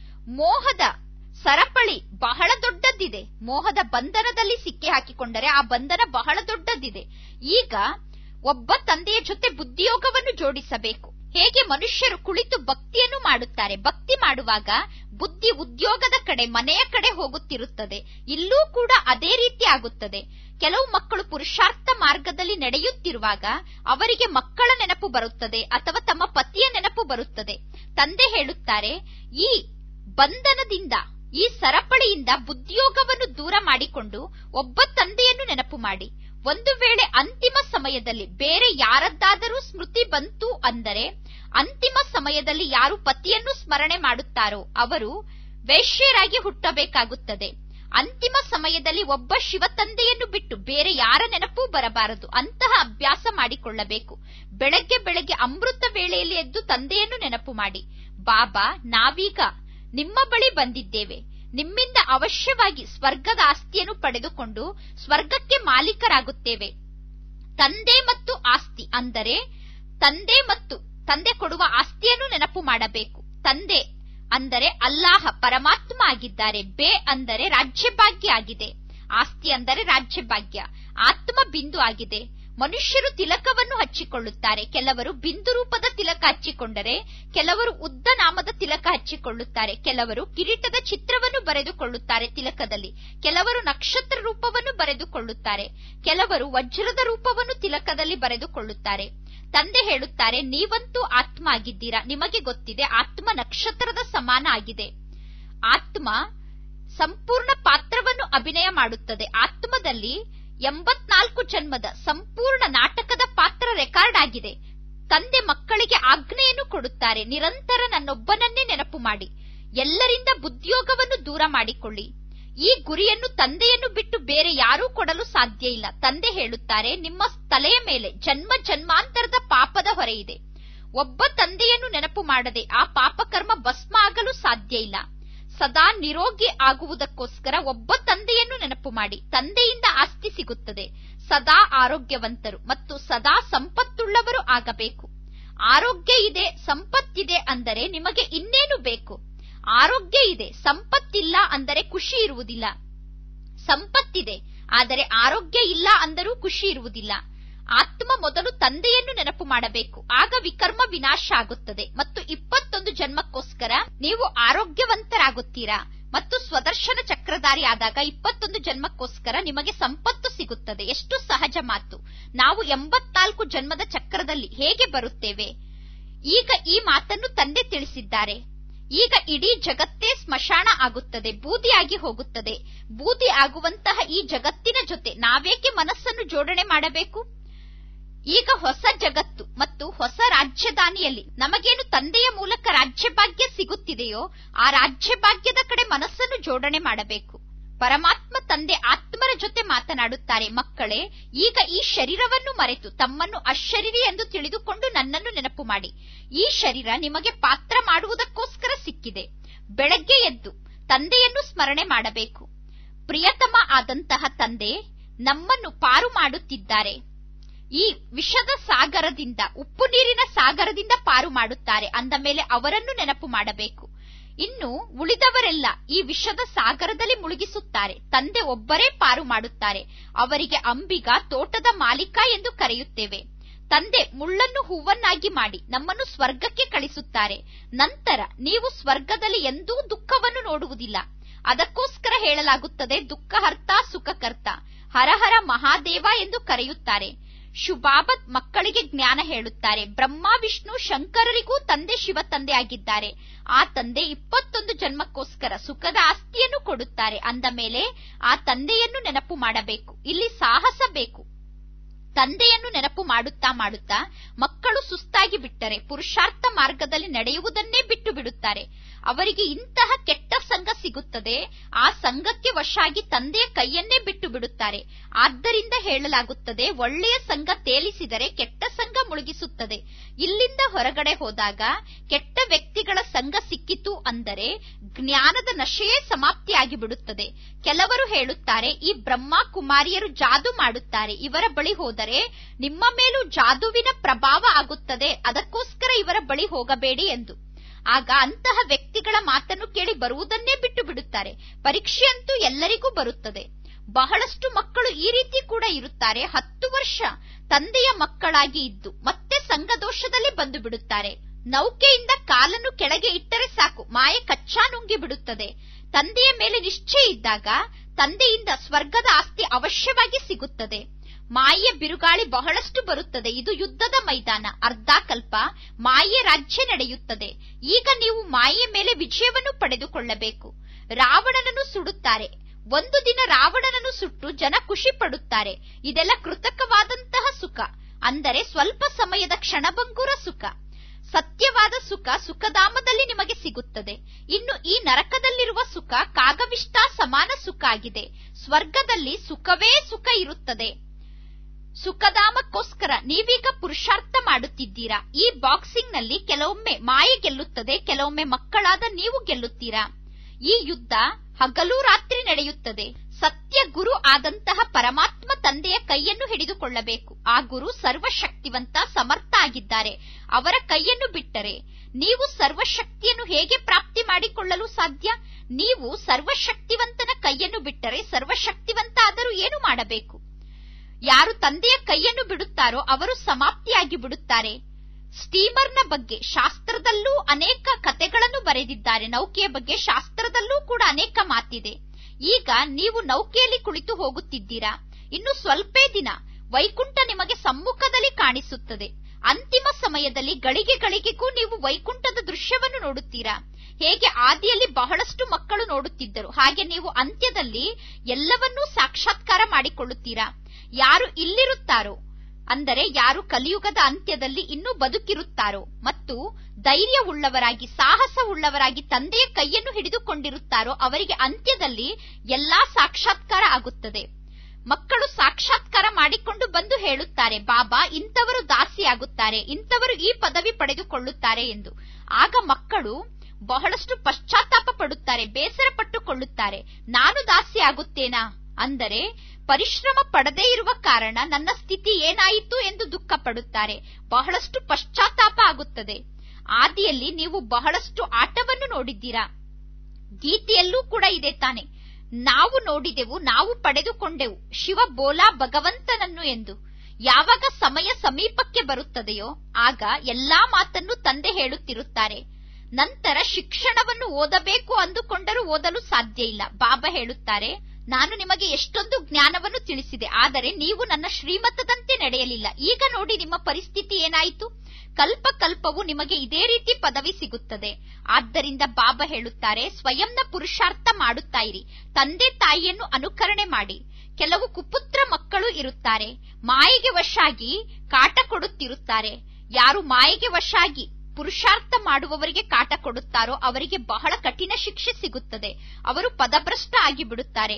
ಮೋಹದ ಸರಪಳಿ ಬಹಳ ದೊಡ್ಡದಿದೆ ಮೋಹದ ಬಂಧನದಲ್ಲಿ ಸಿಕ್ಕಿ ಹಾಕಿಕೊಂಡರೆ ಆ ಬಂಧನ ಬಹಳ ದೊಡ್ಡದಿದೆ ಈಗ ಒಬ್ಬ ತಂದೆಯ ಜೊತೆ ಬುದ್ಧಿಯೋಗವನ್ನು ಜೋಡಿಸಬೇಕು ಹೇಗೆ ಮನುಷ್ಯರು ಕುಳಿತು ಭಕ್ತಿಯನ್ನು ಮಾಡುತ್ತಾರೆ ಭಕ್ತಿ ಮಾಡುವಾಗ ಬುದ್ಧಿ ಉದ್ಯೋಗದ ಕಡೆ ಮನೆಯ ಕಡೆ ಹೋಗುತ್ತಿರುತ್ತದೆ ಇಲ್ಲೂ ಕೂಡ ಅದೇ ರೀತಿ ಆಗುತ್ತದೆ ಕೆಲವು ಮಕ್ಕಳು ಪುರುಷಾರ್ಥ ಮಾರ್ಗದಲ್ಲಿ ನಡೆಯುತ್ತಿರುವಾಗ ಅವರಿಗೆ ಮಕ್ಕಳ ನೆನಪು ಬರುತ್ತದೆ ಅಥವಾ ತಮ್ಮ ಪತಿಯ ನೆನಪು ಬರುತ್ತದೆ ತಂದೆ ಹೇಳುತ್ತಾರೆ ಈ ಬಂಧನದಿಂದ ಈ ಸರಪಳಿಯಿಂದ ಬುದ್ಧಿಯೋಗವನ್ನು ದೂರ ಮಾಡಿಕೊಂಡು ಒಬ್ಬ ತಂದೆಯನ್ನು ನೆನಪು ಮಾಡಿ ಒಂದು ವೇಳೆ ಅಂತಿಮ ಸಮಯದಲ್ಲಿ ಬೇರೆ ಯಾರದ್ದಾದರೂ ಸ್ಮೃತಿ ಬಂತು ಅಂದರೆ ಅಂತಿಮ ಸಮಯದಲ್ಲಿ ಯಾರು ಪತಿಯನ್ನು ಸ್ಮರಣೆ ಮಾಡುತ್ತಾರೋ ಅವರು ವೇಶ್ಯರಾಗಿ ಹುಟ್ಟಬೇಕಾಗುತ್ತದೆ ಅಂತಿಮ ಸಮಯದಲ್ಲಿ ಒಬ್ಬ ಶಿವ ತಂದೆಯನ್ನು ಬಿಟ್ಟು ಬೇರೆ ಯಾರ ನೆನಪೂ ಬರಬಾರದು ಅಂತಹ ಅಭ್ಯಾಸ ಮಾಡಿಕೊಳ್ಳಬೇಕು ಬೆಳಗ್ಗೆ ಬೆಳಗ್ಗೆ ಅಮೃತ ವೇಳೆಯಲ್ಲಿ ಎದ್ದು ತಂದೆಯನ್ನು ನೆನಪು ಮಾಡಿ ಬಾಬಾ ನಾವೀಗ ನಿಮ್ಮ ಬಳಿ ಬಂದಿದ್ದೇವೆ ನಿಮ್ಮಿಂದ ಅವಶ್ಯವಾಗಿ ಸ್ವರ್ಗದ ಆಸ್ತಿಯನ್ನು ಪಡೆದುಕೊಂಡು ಸ್ವರ್ಗಕ್ಕೆ ಮಾಲೀಕರಾಗುತ್ತೇವೆ ತಂದೆ ಮತ್ತು ಆಸ್ತಿ ಅಂದರೆ ತಂದೆ ಮತ್ತು ತಂದೆ ಕೊಡುವ ಆಸ್ತಿಯನ್ನು ನೆನಪು ಮಾಡಬೇಕು ತಂದೆ ಅಂದರೆ ಅಲ್ಲಾಹ ಪರಮಾತ್ಮ ಆಗಿದ್ದಾರೆ ಬೇ ಅಂದರೆ ರಾಜ್ಯಭಾಗ್ಯ ಆಗಿದೆ ಆಸ್ತಿ ಅಂದರೆ ರಾಜ್ಯಭಾಗ್ಯ ಆತ್ಮ ಬಿಂದು ಆಗಿದೆ ಮನುಷ್ಯರು ತಿಲಕವನ್ನು ಹಚ್ಚಿಕೊಳ್ಳುತ್ತಾರೆ ಕೆಲವರು ಬಿಂದು ರೂಪದ ತಿಲಕ ಹಚ್ಚಿಕೊಂಡರೆ ಕೆಲವರು ಉದ್ದ ನಾಮದ ತಿಲಕ ಹಚ್ಚಿಕೊಳ್ಳುತ್ತಾರೆ ಕೆಲವರು ಕಿರೀಟದ ಚಿತ್ರವನ್ನು ಬರೆದುಕೊಳ್ಳುತ್ತಾರೆ ತಿಲಕದಲ್ಲಿ ಕೆಲವರು ನಕ್ಷತ್ರ ರೂಪವನ್ನು ಬರೆದುಕೊಳ್ಳುತ್ತಾರೆ ಕೆಲವರು ವಜ್ರದ ರೂಪವನ್ನು ತಿಲಕದಲ್ಲಿ ಬರೆದುಕೊಳ್ಳುತ್ತಾರೆ ತಂದೆ ಹೇಳುತ್ತಾರೆ ನೀವಂತೂ ಆತ್ಮ ಆಗಿದ್ದೀರಾ ನಿಮಗೆ ಗೊತ್ತಿದೆ ಆತ್ಮ ನಕ್ಷತ್ರದ ಸಮಾನ ಆಗಿದೆ ಆತ್ಮ ಸಂಪೂರ್ಣ ಪಾತ್ರವನ್ನು ಅಭಿನಯ ಮಾಡುತ್ತದೆ ಆತ್ಮದಲ್ಲಿ ಎಂಬತ್ನಾಲ್ಕು ಜನ್ಮದ ಸಂಪೂರ್ಣ ನಾಟಕದ ಪಾತ್ರ ರೆಕಾರ್ಡ್ ಆಗಿದೆ ತಂದೆ ಮಕ್ಕಳಿಗೆ ಆಜ್ಞೆಯನ್ನು ಕೊಡುತ್ತಾರೆ ನಿರಂತರ ನನ್ನೊಬ್ಬನನ್ನೇ ನೆನಪು ಮಾಡಿ ಎಲ್ಲರಿಂದ ಬುದ್ಧಿಯೋಗವನ್ನು ದೂರ ಮಾಡಿಕೊಳ್ಳಿ ಈ ಗುರಿಯನ್ನು ತಂದೆಯನ್ನು ಬಿಟ್ಟು ಬೇರೆ ಯಾರೂ ಕೊಡಲು ಸಾಧ್ಯ ಇಲ್ಲ ತಂದೆ ಹೇಳುತ್ತಾರೆ ನಿಮ್ಮ ತಲೆಯ ಮೇಲೆ ಜನ್ಮ ಜನ್ಮಾಂತರದ ಪಾಪದ ಹೊರೆ ಇದೆ ಒಬ್ಬ ತಂದೆಯನ್ನು ನೆನಪು ಮಾಡದೆ ಆ ಪಾಪಕರ್ಮ ಭಸ್ಮ ಆಗಲು ಸಾಧ್ಯ ಇಲ್ಲ ಸದಾ ನಿರೋಗಿ ಆಗುವುದಕ್ಕೋಸ್ಕರ ಒಬ್ಬ ತಂದೆಯನ್ನು ನೆನಪು ಮಾಡಿ ತಂದೆಯಿಂದ ಆಸ್ತಿ ಸಿಗುತ್ತದೆ ಸದಾ ಆರೋಗ್ಯವಂತರು ಮತ್ತು ಸದಾ ಸಂಪತ್ತುಳ್ಳವರು ಆಗಬೇಕು ಆರೋಗ್ಯ ಇದೆ ಸಂಪತ್ತಿದೆ ಅಂದರೆ ನಿಮಗೆ ಇನ್ನೇನು ಬೇಕು ಆರೋಗ್ಯ ಇದೆ ಸಂಪತ್ತಿಲ್ಲ ಅಂದರೆ ಖುಷಿ ಇರುವುದಿಲ್ಲ ಸಂಪತ್ತಿದೆ ಆದರೆ ಆರೋಗ್ಯ ಇಲ್ಲ ಅಂದರೂ ಖುಷಿ ಇರುವುದಿಲ್ಲ ಆತ್ಮ ಮೊದಲು ತಂದೆಯನ್ನು ನೆನಪು ಮಾಡಬೇಕು ಆಗ ವಿಕರ್ಮ ವಿನಾಶ ಆಗುತ್ತದೆ ಮತ್ತು ಇಪ್ಪತ್ತೊಂದು ಜನ್ಮಕ್ಕೋಸ್ಕರ ನೀವು ಆರೋಗ್ಯವಂತರಾಗುತ್ತೀರಾ ಮತ್ತು ಸ್ವದರ್ಶನ ಚಕ್ರಧಾರಿ ಆದಾಗ ಇಪ್ಪತ್ತೊಂದು ಜನ್ಮಕ್ಕೋಸ್ಕರ ನಿಮಗೆ ಸಂಪತ್ತು ಸಿಗುತ್ತದೆ ಎಷ್ಟು ಸಹಜ ಮಾತು ನಾವು ಎಂಬತ್ನಾಲ್ಕು ಜನ್ಮದ ಚಕ್ರದಲ್ಲಿ ಹೇಗೆ ಬರುತ್ತೇವೆ ಈಗ ಈ ಮಾತನ್ನು ತಂದೆ ತಿಳಿಸಿದ್ದಾರೆ ಈಗ ಇಡೀ ಜಗತ್ತೇ ಸ್ಮಶಾನ ಆಗುತ್ತದೆ ಬೂದಿಯಾಗಿ ಹೋಗುತ್ತದೆ ಬೂದಿ ಆಗುವಂತಹ ಈ ಜಗತ್ತಿನ ಜೊತೆ ನಾವೇಕೆ ಮನಸ್ಸನ್ನು ಜೋಡಣೆ ಮಾಡಬೇಕು ಈಗ ಹೊಸ ಜಗತ್ತು ಮತ್ತು ಹೊಸ ರಾಜ್ಯದಾನಿಯಲ್ಲಿ ನಮಗೇನು ತಂದೆಯ ಮೂಲಕ ರಾಜ್ಯಭಾಗ್ಯ ಸಿಗುತ್ತಿದೆಯೋ ಆ ರಾಜ್ಯಭಾಗ್ಯದ ಕಡೆ ಮನಸ್ಸನ್ನು ಜೋಡಣೆ ಮಾಡಬೇಕು ಪರಮಾತ್ಮ ತಂದೆ ಆತ್ಮರ ಜೊತೆ ಮಾತನಾಡುತ್ತಾರೆ ಮಕ್ಕಳೇ ಈಗ ಈ ಶರೀರವನ್ನು ಮರೆತು ತಮ್ಮನ್ನು ಅಶರೀರಿ ಎಂದು ತಿಳಿದುಕೊಂಡು ನನ್ನನ್ನು ನೆನಪು ಮಾಡಿ ಈ ಶರೀರ ನಿಮಗೆ ಪಾತ್ರ ಮಾಡುವುದಕ್ಕೋಸ್ಕರ ಸಿಕ್ಕಿದೆ ಬೆಳಗ್ಗೆ ಎದ್ದು ತಂದೆಯನ್ನು ಸ್ಮರಣೆ ಮಾಡಬೇಕು ಪ್ರಿಯತಮ ಆದಂತಹ ತಂದೆ ನಮ್ಮನ್ನು ಪಾರು ಮಾಡುತ್ತಿದ್ದಾರೆ ಈ ವಿಷದ ಸಾಗರದಿಂದ ಉಪ್ಪು ನೀರಿನ ಸಾಗರದಿಂದ ಪಾರು ಮಾಡುತ್ತಾರೆ ಅಂದ ಮೇಲೆ ಅವರನ್ನು ನೆನಪು ಮಾಡಬೇಕು ಇನ್ನು ಉಳಿದವರೆಲ್ಲ ಈ ವಿಷದ ಸಾಗರದಲ್ಲಿ ಮುಳುಗಿಸುತ್ತಾರೆ ತಂದೆ ಒಬ್ಬರೇ ಪಾರು ಮಾಡುತ್ತಾರೆ ಅವರಿಗೆ ಅಂಬಿಗ ತೋಟದ ಮಾಲೀಕ ಎಂದು ಕರೆಯುತ್ತೇವೆ ತಂದೆ ಮುಳ್ಳನ್ನು ಹೂವನ್ನಾಗಿ ಮಾಡಿ ನಮ್ಮನ್ನು ಸ್ವರ್ಗಕ್ಕೆ ಕಳಿಸುತ್ತಾರೆ ನಂತರ ನೀವು ಸ್ವರ್ಗದಲ್ಲಿ ಎಂದೂ ದುಃಖವನ್ನು ನೋಡುವುದಿಲ್ಲ ಅದಕ್ಕೋಸ್ಕರ ಹೇಳಲಾಗುತ್ತದೆ ದುಃಖಹರ್ತ ಸುಖಕರ್ತ ಹರಹರ ಮಹಾದೇವ ಎಂದು ಕರೆಯುತ್ತಾರೆ ಶುಭಾಬತ್ ಮಕ್ಕಳಿಗೆ ಜ್ಞಾನ ಹೇಳುತ್ತಾರೆ ಬ್ರಹ್ಮ ವಿಷ್ಣು ಶಂಕರರಿಗೂ ತಂದೆ ಶಿವ ತಂದೆ ಆಗಿದ್ದಾರೆ ಆ ತಂದೆ ಇಪ್ಪತ್ತೊಂದು ಜನ್ಮಕ್ಕೋಸ್ಕರ ಸುಖದ ಆಸ್ತಿಯನ್ನು ಕೊಡುತ್ತಾರೆ ಅಂದ ಮೇಲೆ ಆ ತಂದೆಯನ್ನು ನೆನಪು ಮಾಡಬೇಕು ಇಲ್ಲಿ ಸಾಹಸ ಬೇಕು ತಂದೆಯನ್ನು ನೆನಪು ಮಾಡುತ್ತಾ ಮಾಡುತ್ತಾ ಮಕ್ಕಳು ಸುಸ್ತಾಗಿ ಬಿಟ್ಟರೆ ಪುರುಷಾರ್ಥ ಮಾರ್ಗದಲ್ಲಿ ನಡೆಯುವುದನ್ನೇ ಬಿಟ್ಟು ಬಿಡುತ್ತಾರೆ ಅವರಿಗೆ ಇಂತಹ ಕೆಟ್ಟ ಸಂಘ ಸಿಗುತ್ತದೆ ಆ ಸಂಘಕ್ಕೆ ವಶಾಗಿ ತಂದೆಯ ಕೈಯನ್ನೇ ಬಿಟ್ಟು ಬಿಡುತ್ತಾರೆ ಆದ್ದರಿಂದ ಹೇಳಲಾಗುತ್ತದೆ ಒಳ್ಳೆಯ ಸಂಘ ತೇಲಿಸಿದರೆ ಕೆಟ್ಟ ಸಂಘ ಮುಳುಗಿಸುತ್ತದೆ ಇಲ್ಲಿಂದ ಹೊರಗಡೆ ಹೋದಾಗ ಕೆಟ್ಟ ವ್ಯಕ್ತಿಗಳ ಸಂಘ ಸಿಕ್ಕಿತು ಅಂದರೆ ಜ್ಞಾನದ ನಶೆಯೇ ಸಮಾಪ್ತಿಯಾಗಿ ಬಿಡುತ್ತದೆ ಕೆಲವರು ಹೇಳುತ್ತಾರೆ ಈ ಬ್ರಹ್ಮ ಕುಮಾರಿಯರು ಜಾದು ಮಾಡುತ್ತಾರೆ ಇವರ ಬಳಿ ಹೋದರೆ ನಿಮ್ಮ ಮೇಲೂ ಜಾದುವಿನ ಪ್ರಭಾವ ಆಗುತ್ತದೆ ಅದಕ್ಕೋಸ್ಕರ ಇವರ ಬಳಿ ಹೋಗಬೇಡಿ ಎಂದು ಆಗ ಅಂತಹ ವ್ಯಕ್ತಿಗಳ ಮಾತನ್ನು ಕೇಳಿ ಬರುವುದನ್ನೇ ಬಿಟ್ಟು ಬಿಡುತ್ತಾರೆ ಪರೀಕ್ಷೆಯಂತೂ ಎಲ್ಲರಿಗೂ ಬರುತ್ತದೆ ಬಹಳಷ್ಟು ಮಕ್ಕಳು ಈ ರೀತಿ ಕೂಡ ಇರುತ್ತಾರೆ ಹತ್ತು ವರ್ಷ ತಂದೆಯ ಮಕ್ಕಳಾಗಿ ಇದ್ದು ಮತ್ತೆ ಸಂಘದೋಷದಲ್ಲಿ ಬಂದು ಬಿಡುತ್ತಾರೆ ನೌಕೆಯಿಂದ ಕಾಲನ್ನು ಕೆಳಗೆ ಇಟ್ಟರೆ ಸಾಕು ಮಾಯೆ ಕಚ್ಚಾ ನುಂಗಿ ಬಿಡುತ್ತದೆ ತಂದೆಯ ಮೇಲೆ ನಿಶ್ಚಯ ಇದ್ದಾಗ ತಂದೆಯಿಂದ ಸ್ವರ್ಗದ ಆಸ್ತಿ ಅವಶ್ಯವಾಗಿ ಸಿಗುತ್ತದೆ ಮಾಯೆಯ ಬಿರುಗಾಳಿ ಬಹಳಷ್ಟು ಬರುತ್ತದೆ ಇದು ಯುದ್ಧದ ಮೈದಾನ ಅರ್ಧ ಕಲ್ಪ ಮಾಯೆ ರಾಜ್ಯ ನಡೆಯುತ್ತದೆ ಈಗ ನೀವು ಮಾಯೆಯ ಮೇಲೆ ವಿಜಯವನ್ನು ಪಡೆದುಕೊಳ್ಳಬೇಕು ರಾವಣನನ್ನು ಸುಡುತ್ತಾರೆ ಒಂದು ದಿನ ರಾವಣನನ್ನು ಸುಟ್ಟು ಜನ ಖುಷಿ ಪಡುತ್ತಾರೆ ಇದೆಲ್ಲ ಕೃತಕವಾದಂತಹ ಸುಖ ಅಂದರೆ ಸ್ವಲ್ಪ ಸಮಯದ ಕ್ಷಣಭಂಗುರ ಸುಖ ಸತ್ಯವಾದ ಸುಖ ಸುಖಧಾಮದಲ್ಲಿ ನಿಮಗೆ ಸಿಗುತ್ತದೆ ಇನ್ನು ಈ ನರಕದಲ್ಲಿರುವ ಸುಖ ಕಾಗವಿಷ್ಟ ಸಮಾನ ಸುಖ ಆಗಿದೆ ಸ್ವರ್ಗದಲ್ಲಿ ಸುಖವೇ ಸುಖ ಇರುತ್ತದೆ ಸುಖಧಾಮಕ್ಕೋಸ್ಕರ ನೀವೀಗ ಪುರುಷಾರ್ಥ ಮಾಡುತ್ತಿದ್ದೀರಾ ಈ ಬಾಕ್ಸಿಂಗ್ ನಲ್ಲಿ ಕೆಲವೊಮ್ಮೆ ಮಾಯೆ ಗೆಲ್ಲುತ್ತದೆ ಕೆಲವೊಮ್ಮೆ ಮಕ್ಕಳಾದ ನೀವು ಗೆಲ್ಲುತ್ತೀರಾ ಈ ಯುದ್ಧ ಹಗಲು ರಾತ್ರಿ ನಡೆಯುತ್ತದೆ ಸತ್ಯ ಗುರು ಆದಂತಹ ಪರಮಾತ್ಮ ತಂದೆಯ ಕೈಯನ್ನು ಹಿಡಿದುಕೊಳ್ಳಬೇಕು ಆ ಗುರು ಸರ್ವಶಕ್ತಿವಂತ ಸಮರ್ಥ ಆಗಿದ್ದಾರೆ ಅವರ ಕೈಯನ್ನು ಬಿಟ್ಟರೆ ನೀವು ಸರ್ವಶಕ್ತಿಯನ್ನು ಹೇಗೆ ಪ್ರಾಪ್ತಿ ಮಾಡಿಕೊಳ್ಳಲು ಸಾಧ್ಯ ನೀವು ಸರ್ವಶಕ್ತಿವಂತನ ಕೈಯನ್ನು ಬಿಟ್ಟರೆ ಸರ್ವಶಕ್ತಿವಂತ ಆದರೂ ಏನು ಮಾಡಬೇಕು ಯಾರು ತಂದೆಯ ಕೈಯನ್ನು ಬಿಡುತ್ತಾರೋ ಅವರು ಸಮಾಪ್ತಿಯಾಗಿ ಬಿಡುತ್ತಾರೆ ಸ್ಟೀಮರ್ನ ಬಗ್ಗೆ ಶಾಸ್ತ್ರದಲ್ಲೂ ಅನೇಕ ಕತೆಗಳನ್ನು ಬರೆದಿದ್ದಾರೆ ನೌಕೆಯ ಬಗ್ಗೆ ಶಾಸ್ತ್ರದಲ್ಲೂ ಕೂಡ ಅನೇಕ ಮಾತಿದೆ ಈಗ ನೀವು ನೌಕೆಯಲ್ಲಿ ಕುಳಿತು ಹೋಗುತ್ತಿದ್ದೀರಾ ಇನ್ನು ಸ್ವಲ್ಪೇ ದಿನ ವೈಕುಂಠ ನಿಮಗೆ ಸಮ್ಮುಖದಲ್ಲಿ ಕಾಣಿಸುತ್ತದೆ ಅಂತಿಮ ಸಮಯದಲ್ಲಿ ಗಳಿಗೆ ಗಳಿಗೆಗೂ ನೀವು ವೈಕುಂಠದ ದೃಶ್ಯವನ್ನು ನೋಡುತ್ತೀರಾ ಹೇಗೆ ಆದಿಯಲ್ಲಿ ಬಹಳಷ್ಟು ಮಕ್ಕಳು ನೋಡುತ್ತಿದ್ದರು ಹಾಗೆ ನೀವು ಅಂತ್ಯದಲ್ಲಿ ಎಲ್ಲವನ್ನೂ ಸಾಕ್ಷಾತ್ಕಾರ ಮಾಡಿಕೊಳ್ಳುತ್ತೀರಾ ಯಾರು ಇಲ್ಲಿರುತ್ತಾರೋ ಅಂದರೆ ಯಾರು ಕಲಿಯುಗದ ಅಂತ್ಯದಲ್ಲಿ ಇನ್ನೂ ಬದುಕಿರುತ್ತಾರೋ ಮತ್ತು ಧೈರ್ಯ ಉಳ್ಳವರಾಗಿ ಸಾಹಸ ಉಳ್ಳವರಾಗಿ ತಂದೆಯ ಕೈಯನ್ನು ಹಿಡಿದುಕೊಂಡಿರುತ್ತಾರೋ ಅವರಿಗೆ ಅಂತ್ಯದಲ್ಲಿ ಎಲ್ಲಾ ಸಾಕ್ಷಾತ್ಕಾರ ಆಗುತ್ತದೆ ಮಕ್ಕಳು ಸಾಕ್ಷಾತ್ಕಾರ ಮಾಡಿಕೊಂಡು ಬಂದು ಹೇಳುತ್ತಾರೆ ಬಾಬಾ ಇಂಥವರು ದಾಸಿಯಾಗುತ್ತಾರೆ ಇಂಥವರು ಈ ಪದವಿ ಪಡೆದುಕೊಳ್ಳುತ್ತಾರೆ ಎಂದು ಆಗ ಮಕ್ಕಳು ಬಹಳಷ್ಟು ಪಶ್ಚಾತ್ತಾಪ ಪಡುತ್ತಾರೆ ಬೇಸರ ಪಟ್ಟುಕೊಳ್ಳುತ್ತಾರೆ ನಾನು ದಾಸಿ ಆಗುತ್ತೇನಾ ಅಂದರೆ ಪರಿಶ್ರಮ ಪಡದೇ ಇರುವ ಕಾರಣ ನನ್ನ ಸ್ಥಿತಿ ಏನಾಯಿತು ಎಂದು ದುಃಖ ಪಡುತ್ತಾರೆ ಬಹಳಷ್ಟು ಪಶ್ಚಾತ್ತಾಪ ಆಗುತ್ತದೆ ಆದಿಯಲ್ಲಿ ನೀವು ಬಹಳಷ್ಟು ಆಟವನ್ನು ನೋಡಿದ್ದೀರಾ ಗೀತೆಯಲ್ಲೂ ಕೂಡ ಇದೆ ತಾನೆ ನಾವು ನೋಡಿದೆವು ನಾವು ಪಡೆದುಕೊಂಡೆವು ಶಿವ ಬೋಲಾ ಭಗವಂತನನ್ನು ಎಂದು ಯಾವಾಗ ಸಮಯ ಸಮೀಪಕ್ಕೆ ಬರುತ್ತದೆಯೋ ಆಗ ಎಲ್ಲಾ ಮಾತನ್ನು ತಂದೆ ಹೇಳುತ್ತಿರುತ್ತಾರೆ ನಂತರ ಶಿಕ್ಷಣವನ್ನು ಓದಬೇಕು ಅಂದುಕೊಂಡರೂ ಓದಲು ಸಾಧ್ಯ ಇಲ್ಲ ಬಾಬಾ ಹೇಳುತ್ತಾರೆ ನಾನು ನಿಮಗೆ ಎಷ್ಟೊಂದು ಜ್ಞಾನವನ್ನು ತಿಳಿಸಿದೆ ಆದರೆ ನೀವು ನನ್ನ ಶ್ರೀಮತದಂತೆ ನಡೆಯಲಿಲ್ಲ ಈಗ ನೋಡಿ ನಿಮ್ಮ ಪರಿಸ್ಥಿತಿ ಏನಾಯಿತು ಕಲ್ಪ ಕಲ್ಪವು ನಿಮಗೆ ಇದೇ ರೀತಿ ಪದವಿ ಸಿಗುತ್ತದೆ ಆದ್ದರಿಂದ ಬಾಬಾ ಹೇಳುತ್ತಾರೆ ಸ್ವಯಂನ ಪುರುಷಾರ್ಥ ಮಾಡುತ್ತಾ ಇರಿ ತಂದೆ ತಾಯಿಯನ್ನು ಅನುಕರಣೆ ಮಾಡಿ ಕೆಲವು ಕುಪುತ್ರ ಮಕ್ಕಳು ಇರುತ್ತಾರೆ ಮಾಯೆಗೆ ವಶಾಗಿ ಕಾಟ ಕೊಡುತ್ತಿರುತ್ತಾರೆ ಯಾರು ಮಾಯೆಗೆ ವಶಾಗಿ ಪುರುಷಾರ್ಥ ಮಾಡುವವರಿಗೆ ಕಾಟ ಕೊಡುತ್ತಾರೋ ಅವರಿಗೆ ಬಹಳ ಕಠಿಣ ಶಿಕ್ಷೆ ಸಿಗುತ್ತದೆ ಅವರು ಪದಭ್ರಷ್ಟ ಆಗಿ ಬಿಡುತ್ತಾರೆ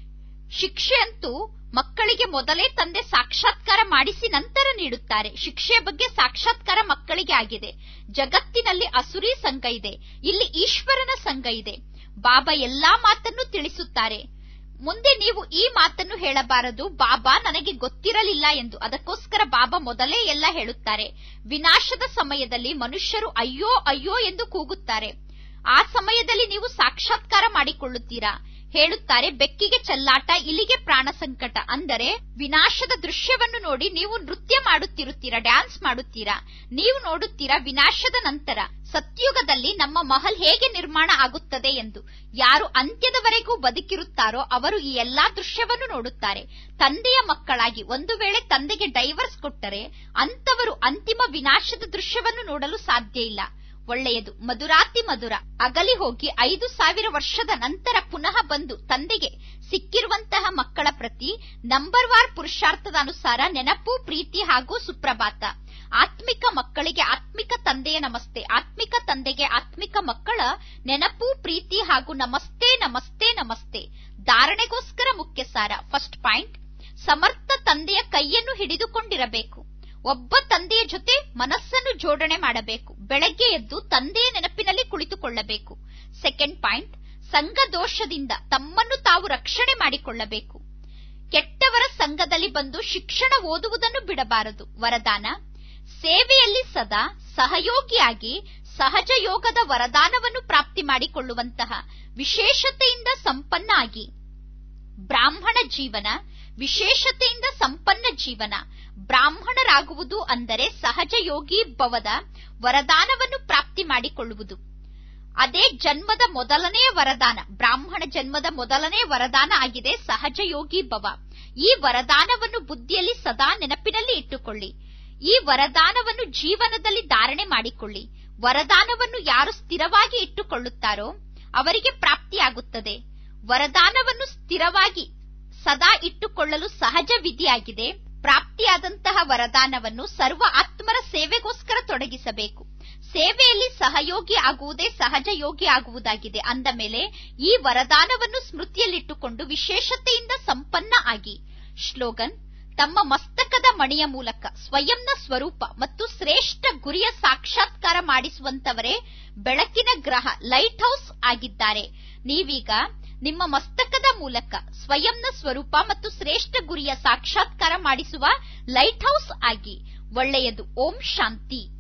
ಶಿಕ್ಷೆ ಅಂತೂ ಮಕ್ಕಳಿಗೆ ಮೊದಲೇ ತಂದೆ ಸಾಕ್ಷಾತ್ಕಾರ ಮಾಡಿಸಿ ನಂತರ ನೀಡುತ್ತಾರೆ ಶಿಕ್ಷೆಯ ಬಗ್ಗೆ ಸಾಕ್ಷಾತ್ಕಾರ ಮಕ್ಕಳಿಗೆ ಆಗಿದೆ ಜಗತ್ತಿನಲ್ಲಿ ಅಸುರಿ ಸಂಘ ಇದೆ ಇಲ್ಲಿ ಈಶ್ವರನ ಸಂಘ ಇದೆ ಬಾಬಾ ಎಲ್ಲಾ ಮಾತನ್ನು ತಿಳಿಸುತ್ತಾರೆ ಮುಂದೆ ನೀವು ಈ ಮಾತನ್ನು ಹೇಳಬಾರದು ಬಾಬಾ ನನಗೆ ಗೊತ್ತಿರಲಿಲ್ಲ ಎಂದು ಅದಕ್ಕೋಸ್ಕರ ಬಾಬಾ ಮೊದಲೇ ಎಲ್ಲ ಹೇಳುತ್ತಾರೆ ವಿನಾಶದ ಸಮಯದಲ್ಲಿ ಮನುಷ್ಯರು ಅಯ್ಯೋ ಅಯ್ಯೋ ಎಂದು ಕೂಗುತ್ತಾರೆ ಆ ಸಮಯದಲ್ಲಿ ನೀವು ಸಾಕ್ಷಾತ್ಕಾರ ಮಾಡಿಕೊಳ್ಳುತ್ತೀರಾ ಹೇಳುತ್ತಾರೆ ಬೆಕ್ಕಿಗೆ ಚೆಲ್ಲಾಟ ಇಲಿಗೆ ಪ್ರಾಣ ಸಂಕಟ ಅಂದರೆ ವಿನಾಶದ ದೃಶ್ಯವನ್ನು ನೋಡಿ ನೀವು ನೃತ್ಯ ಮಾಡುತ್ತಿರುತ್ತೀರಾ ಡ್ಯಾನ್ಸ್ ಮಾಡುತ್ತೀರಾ ನೀವು ನೋಡುತ್ತೀರಾ ವಿನಾಶದ ನಂತರ ಸತ್ಯುಗದಲ್ಲಿ ನಮ್ಮ ಮಹಲ್ ಹೇಗೆ ನಿರ್ಮಾಣ ಆಗುತ್ತದೆ ಎಂದು ಯಾರು ಅಂತ್ಯದವರೆಗೂ ಬದುಕಿರುತ್ತಾರೋ ಅವರು ಈ ಎಲ್ಲಾ ದೃಶ್ಯವನ್ನು ನೋಡುತ್ತಾರೆ ತಂದೆಯ ಮಕ್ಕಳಾಗಿ ಒಂದು ವೇಳೆ ತಂದೆಗೆ ಡೈವರ್ಸ್ ಕೊಟ್ಟರೆ ಅಂತವರು ಅಂತಿಮ ವಿನಾಶದ ದೃಶ್ಯವನ್ನು ನೋಡಲು ಸಾಧ್ಯ ಇಲ್ಲ ಒಳ್ಳೆಯದು ಮಧುರಾತಿ ಮಧುರ ಅಗಲಿ ಹೋಗಿ ಐದು ಸಾವಿರ ವರ್ಷದ ನಂತರ ಪುನಃ ಬಂದು ತಂದೆಗೆ ಸಿಕ್ಕಿರುವಂತಹ ಮಕ್ಕಳ ಪ್ರತಿ ನಂಬರ್ ವಾರ್ ಪುರುಷಾರ್ಥದ ಅನುಸಾರ ನೆನಪು ಪ್ರೀತಿ ಹಾಗೂ ಸುಪ್ರಭಾತ ಆತ್ಮಿಕ ಮಕ್ಕಳಿಗೆ ಆತ್ಮಿಕ ತಂದೆಯ ನಮಸ್ತೆ ಆತ್ಮಿಕ ತಂದೆಗೆ ಆತ್ಮಿಕ ಮಕ್ಕಳ ನೆನಪು ಪ್ರೀತಿ ಹಾಗೂ ನಮಸ್ತೆ ನಮಸ್ತೆ ನಮಸ್ತೆ ಧಾರಣೆಗೋಸ್ಕರ ಮುಖ್ಯ ಸಾರ ಫಸ್ಟ್ ಪಾಯಿಂಟ್ ಸಮರ್ಥ ತಂದೆಯ ಕೈಯನ್ನು ಹಿಡಿದುಕೊಂಡಿರಬೇಕು ಒಬ್ಬ ತಂದೆಯ ಜೊತೆ ಮನಸ್ಸನ್ನು ಜೋಡಣೆ ಮಾಡಬೇಕು ಬೆಳಗ್ಗೆ ಎದ್ದು ತಂದೆಯ ನೆನಪಿನಲ್ಲಿ ಕುಳಿತುಕೊಳ್ಳಬೇಕು ಸೆಕೆಂಡ್ ಪಾಯಿಂಟ್ ಸಂಘ ದೋಷದಿಂದ ತಮ್ಮನ್ನು ತಾವು ರಕ್ಷಣೆ ಮಾಡಿಕೊಳ್ಳಬೇಕು ಕೆಟ್ಟವರ ಸಂಘದಲ್ಲಿ ಬಂದು ಶಿಕ್ಷಣ ಓದುವುದನ್ನು ಬಿಡಬಾರದು ವರದಾನ ಸೇವೆಯಲ್ಲಿ ಸದಾ ಸಹಯೋಗಿಯಾಗಿ ಸಹಜ ಯೋಗದ ವರದಾನವನ್ನು ಪ್ರಾಪ್ತಿ ಮಾಡಿಕೊಳ್ಳುವಂತಹ ವಿಶೇಷತೆಯಿಂದ ಸಂಪನ್ನ ಆಗಿ ಬ್ರಾಹ್ಮಣ ಜೀವನ ವಿಶೇಷತೆಯಿಂದ ಸಂಪನ್ನ ಜೀವನ ಬ್ರಾಹ್ಮಣರಾಗುವುದು ಅಂದರೆ ಸಹಜ ಯೋಗಿ ಭವದ ವರದಾನವನ್ನು ಪ್ರಾಪ್ತಿ ಮಾಡಿಕೊಳ್ಳುವುದು ಅದೇ ಜನ್ಮದ ಮೊದಲನೆಯ ವರದಾನ ಬ್ರಾಹ್ಮಣ ಜನ್ಮದ ಮೊದಲನೇ ವರದಾನ ಆಗಿದೆ ಸಹಜ ಯೋಗಿ ಭವ ಈ ವರದಾನವನ್ನು ಬುದ್ಧಿಯಲ್ಲಿ ಸದಾ ನೆನಪಿನಲ್ಲಿ ಇಟ್ಟುಕೊಳ್ಳಿ ಈ ವರದಾನವನ್ನು ಜೀವನದಲ್ಲಿ ಧಾರಣೆ ಮಾಡಿಕೊಳ್ಳಿ ವರದಾನವನ್ನು ಯಾರು ಸ್ಥಿರವಾಗಿ ಇಟ್ಟುಕೊಳ್ಳುತ್ತಾರೋ ಅವರಿಗೆ ಪ್ರಾಪ್ತಿಯಾಗುತ್ತದೆ ವರದಾನವನ್ನು ಸ್ಥಿರವಾಗಿ ಸದಾ ಇಟ್ಟುಕೊಳ್ಳಲು ಸಹಜ ವಿಧಿಯಾಗಿದೆ ಪ್ರಾಪ್ತಿಯಾದಂತಹ ವರದಾನವನ್ನು ಸರ್ವ ಆತ್ಮರ ಸೇವೆಗೋಸ್ಕರ ತೊಡಗಿಸಬೇಕು ಸೇವೆಯಲ್ಲಿ ಸಹಯೋಗಿ ಆಗುವುದೇ ಸಹಜ ಯೋಗಿ ಆಗುವುದಾಗಿದೆ ಅಂದ ಮೇಲೆ ಈ ವರದಾನವನ್ನು ಸ್ಮೃತಿಯಲ್ಲಿಟ್ಟುಕೊಂಡು ವಿಶೇಷತೆಯಿಂದ ಸಂಪನ್ನ ಆಗಿ ಶ್ಲೋಗನ್ ತಮ್ಮ ಮಸ್ತಕದ ಮಣಿಯ ಮೂಲಕ ಸ್ವಯಂನ ಸ್ವರೂಪ ಮತ್ತು ಶ್ರೇಷ್ಠ ಗುರಿಯ ಸಾಕ್ಷಾತ್ಕಾರ ಮಾಡಿಸುವಂತವರೇ ಬೆಳಕಿನ ಗ್ರಹ ಲೈಟ್ ಹೌಸ್ ಆಗಿದ್ದಾರೆ ನೀವೀಗ ನಿಮ್ಮ ಮಸ್ತಕದ ಮೂಲಕ ಸ್ವಯಂನ ಸ್ವರೂಪ ಮತ್ತು ಶ್ರೇಷ್ಠ ಗುರಿಯ ಸಾಕ್ಷಾತ್ಕಾರ ಮಾಡಿಸುವ ಲೈಟ್ ಹೌಸ್ ಆಗಿ ಒಳ್ಳೆಯದು ಓಂ ಶಾಂತಿ